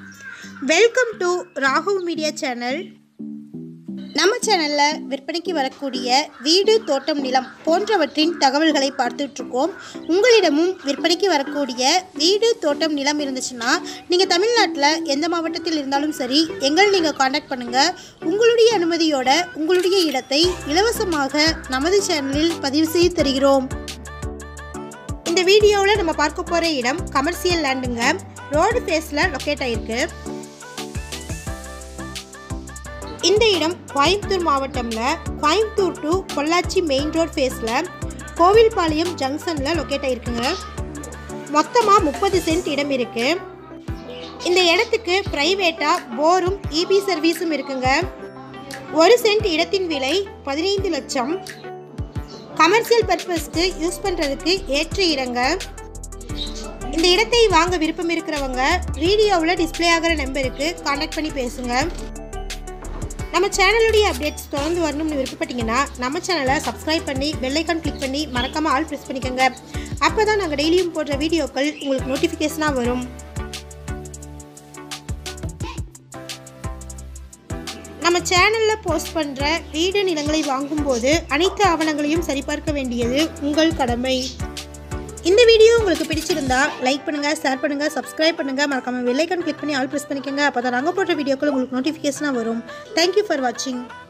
welcome to ராகுல் media channel நம்ம சேனலில் விற்பனைக்கு வரக்கூடிய வீடு தோட்டம் நிலம் போன்றவற்றின் தகவல்களை பார்த்துட்ருக்கோம் உங்களிடமும் விற்பனைக்கு வரக்கூடிய வீடு தோட்டம் நிலம் இருந்துச்சுன்னா நீங்கள் தமிழ்நாட்டில் எந்த மாவட்டத்தில் இருந்தாலும் சரி எங்களை நீங்கள் காண்டாக்ட் பண்ணுங்கள் உங்களுடைய அனுமதியோட உங்களுடைய இடத்தை இலவசமாக நமது சேனலில் பதிவு செய்து தருகிறோம் இந்த வீடியோவில் நம்ம பார்க்க போகிற இடம் கமர்ஷியல் லேண்டுங்க ரோடு ஃபேஸில் லொக்கேட் ஆகிருக்கு இந்த இடம் கோயம்புத்தூர் மாவட்டமில் Coimbatore to Pollachi main road ஃபேஸில் கோவில்பாளையம் ஜங்ஷனில் லொக்கேட் ஆகிருக்குங்க மொத்தமாக முப்பது சென்ட் இடம் இருக்குது இந்த இடத்துக்கு ப்ரைவேட்டாக போரும் இபி சர்வீஸும் இருக்குங்க ஒரு சென்ட் இடத்தின் விலை பதினைந்து லட்சம் கமர்ஷியல் பர்பஸ்க்கு யூஸ் பண்ணுறதுக்கு ஏற்ற இடங்க இந்த இடத்தை வாங்க விருப்பம் இருக்கிறவங்க வீடியோவில் டிஸ்ப்ளே ஆகிற நம்பருக்கு காண்டாக்ட் பண்ணி பேசுங்க நம்ம சேனலுடைய அப்டேட்ஸ் தொடர்ந்து வரணும்னு விருப்பப்பட்டீங்கன்னா நம்ம சேனலை சப்ஸ்கிரைப் பண்ணி பெல்லைக்கான் கிளிக் பண்ணி மறக்காமல் ஆல் ப்ரெஸ் பண்ணிக்கோங்க அப்போ தான் நாங்கள் டெய்லியும் போடுற வீடியோக்கள் உங்களுக்கு நோட்டிஃபிகேஷனாக வரும் நம்ம சேனலில் போஸ்ட் பண்ணுற வீடு நிலங்களை வாங்கும்போது அனைத்து ஆவணங்களையும் சரிபார்க்க வேண்டியது உங்கள் கடமை இந்த வீடியோ உங்களுக்கு பிடிச்சிருந்தா லைக் பண்ணுங்கள் ஷேர் பண்ணுங்கள் சப்ஸ்கிரைப் பண்ணுங்கள் மறக்காமல் வெள்ளைக்கன் கிளிக் பண்ணி ஆல் ப்ரெஸ் பண்ணிக்கோங்க அப்போ தான் நாங்கள் போடுற வீடியோக்கள் உங்களுக்கு நோட்டிஃபிகேஷனாக வரும் தேங்க்யூ ஃபார் வாட்சிங்